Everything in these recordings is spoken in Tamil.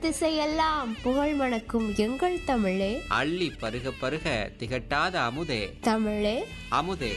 திசையெல்லாம் புகழ் மணக்கும் எங்கள் தமிழே அள்ளி பருக பருக திகட்டாத அமுதே தமிழே அமுதே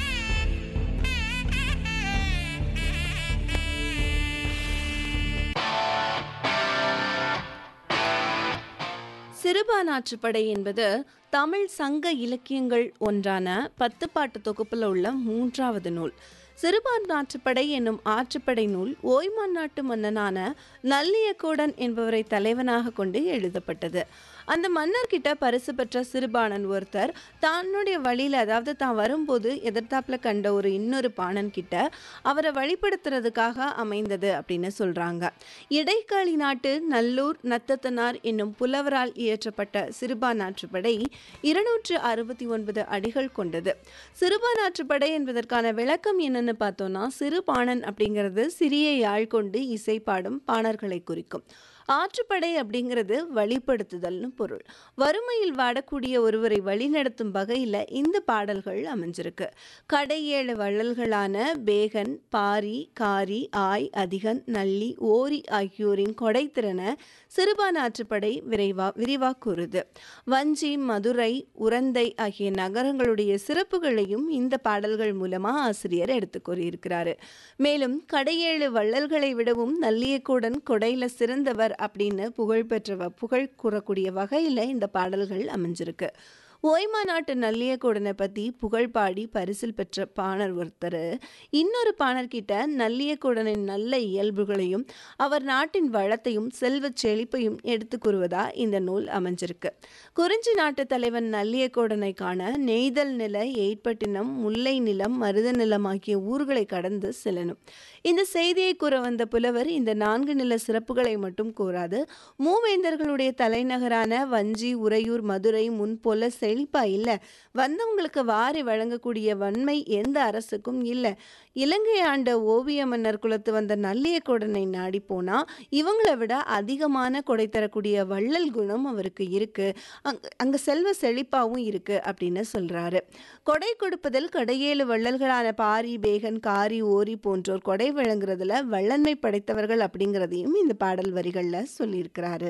சிறுபானாற்றுப்படை என்பது தமிழ் சங்க இலக்கியங்கள் ஒன்றான பத்துப்பாட்டு தொகுப்பில் உள்ள மூன்றாவது நூல் சிறுபான்நாற்றுப்படை என்னும் ஆற்றுப்படை நூல் ஓய்மான் நாட்டு மன்னனான நல்லியக்கோடன் என்பவரை தலைவனாக கொண்டு எழுதப்பட்டது அந்த மன்னர்கிட்ட பரிசு பெற்ற சிறுபாணன் ஒருத்தர் தன்னுடைய வழியில் அதாவது தான் வரும்போது எதிர்த்தாப்புல கண்ட ஒரு இன்னொரு பாணன் கிட்ட அவரை வழிபடுத்துறதுக்காக அமைந்தது அப்படின்னு சொல்றாங்க இடைக்காலி நாட்டு நல்லூர் நத்தத்தனார் என்னும் புலவரால் இயற்றப்பட்ட சிறுபானாற்றுப்படை இருநூற்று அறுபத்தி ஒன்பது அடிகள் கொண்டது சிறுபானாற்றுப்படை என்பதற்கான விளக்கம் என்னன்னு பார்த்தோம்னா சிறுபாணன் அப்படிங்கிறது சிறிய யாழ் கொண்டு இசை பாடும் பாணர்களை குறிக்கும் ஆற்றுப்படை அப்படிங்கிறது வழிப்படுத்துதல்னு பொருள் வறுமையில் வாடக்கூடிய ஒருவரை வழிநடத்தும் வகையில் இந்த பாடல்கள் அமைஞ்சிருக்கு கடையேழு வள்ளல்களான பேகன் பாரி காரி ஆய் அதிகன் நல்லி ஓரி ஆகியோரின் கொடைத்திறனை சிறுபான் ஆற்றுப்படை விரைவா விரிவா கூறுது வஞ்சி மதுரை உரந்தை ஆகிய நகரங்களுடைய சிறப்புகளையும் இந்த பாடல்கள் மூலமா ஆசிரியர் எடுத்து கூறியிருக்கிறாரு மேலும் கடையேழு வள்ளல்களை விடவும் நல்லியக்கூடன் கொடையில சிறந்தவர் அப்படின்னு புகழ்பெற்ற புகழ் கூறக்கூடிய வகையில் இந்த பாடல்கள் அமைஞ்சிருக்கு ஓய்மா நாட்டு நல்லியக்கூடனை பற்றி புகழ் பாடி பரிசில் பெற்ற பாணர் ஒருத்தர் இன்னொரு பாணர்கிட்ட நல்லியக்கூடனின் நல்ல இயல்புகளையும் அவர் நாட்டின் வளத்தையும் செல்வச் செழிப்பையும் எடுத்து கூறுவதா இந்த நூல் அமைஞ்சிருக்கு குறிஞ்சி நாட்டு தலைவன் நல்லியக்கூடனை காண நெய்தல் நில எய்ப்பட்டினம் முல்லை நிலம் மருத நிலம் ஆகிய ஊர்களை கடந்து செல்லணும் இந்த செய்தியை கூற வந்த புலவர் இந்த நான்கு நில சிறப்புகளை மட்டும் கூறாது மூவேந்தர்களுடைய தலைநகரான வஞ்சி உறையூர் மதுரை முன்போல செழிப்பா இல்லை வந்தவங்களுக்கு வாரி வழங்கக்கூடிய வன்மை எந்த அரசுக்கும் இல்லை இலங்கை ஆண்ட ஓவிய மன்னர் குலத்து வந்த நல்லியக்கோடனை நாடி போனா இவங்களை விட அதிகமான கொடை தரக்கூடிய வள்ளல் குணம் அவருக்கு இருக்கு அங்க அங்க செல்வ செழிப்பாவும் இருக்கு அப்படின்னு சொல்றாரு கொடை கொடுப்பதில் கடையேழு வள்ளல்களான பாரி பேகன் காரி ஓரி போன்றோர் கொடை வழங்குறதுல வள்ளன்மை படைத்தவர்கள் அப்படிங்கிறதையும் இந்த பாடல் வரிகளில் சொல்லியிருக்கிறாரு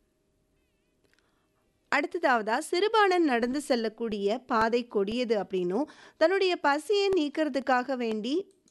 அடுத்ததாவதா சிறுபாணன் நடந்து செல்லக்கூடிய பாதை கொடியது அப்படின்னும் தன்னுடைய பசியை நீக்கிறதுக்காக வேண்டி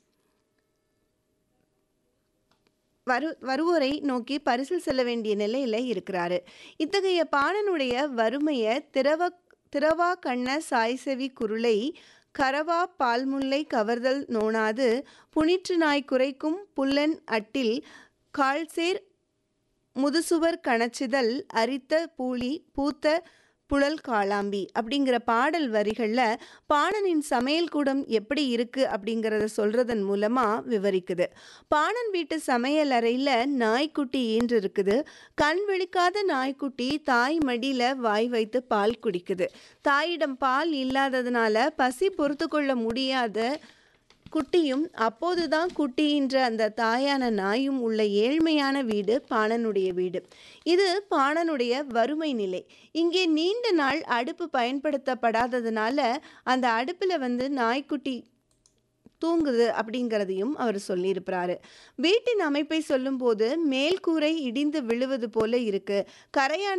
வரு வருவோரை நோக்கி பரிசில் செல்ல வேண்டிய நிலையில் இருக்கிறாரு இத்தகைய பாணனுடைய வறுமையை திரவ திரவா கண்ண சாய்செவி குருளை கரவா பால்முல்லை கவர்தல் நோனாது புனிற்று நாய் குறைக்கும் புல்லன் அட்டில் கால்சேர் முதுசுவர் கணச்சிதல் அரித்த பூலி பூத்த புழல் காளாம்பி அப்படிங்கிற பாடல் வரிகளில் பாணனின் சமையல் கூடம் எப்படி இருக்குது அப்படிங்கிறத சொல்கிறதன் மூலமாக விவரிக்குது பாணன் வீட்டு சமையல் அறையில் நாய்க்குட்டி ஈன்று இருக்குது கண் விழிக்காத நாய்க்குட்டி தாய் மடியில் வாய் வைத்து பால் குடிக்குது தாயிடம் பால் இல்லாததுனால பசி பொறுத்து கொள்ள முடியாத குட்டியும் அப்போதுதான் குட்டியின்ற அந்த தாயான நாயும் உள்ள ஏழ்மையான வீடு பாணனுடைய வீடு இது பாணனுடைய வறுமை நிலை இங்கே நீண்ட நாள் அடுப்பு பயன்படுத்தப்படாததுனால அந்த அடுப்பில் வந்து நாய்க்குட்டி தூங்குது அப்படிங்கிறதையும் அவர் சொல்லியிருக்கிறாரு வீட்டின் அமைப்பை சொல்லும்போது மேல்கூரை இடிந்து விழுவது போல இருக்கு கரையான்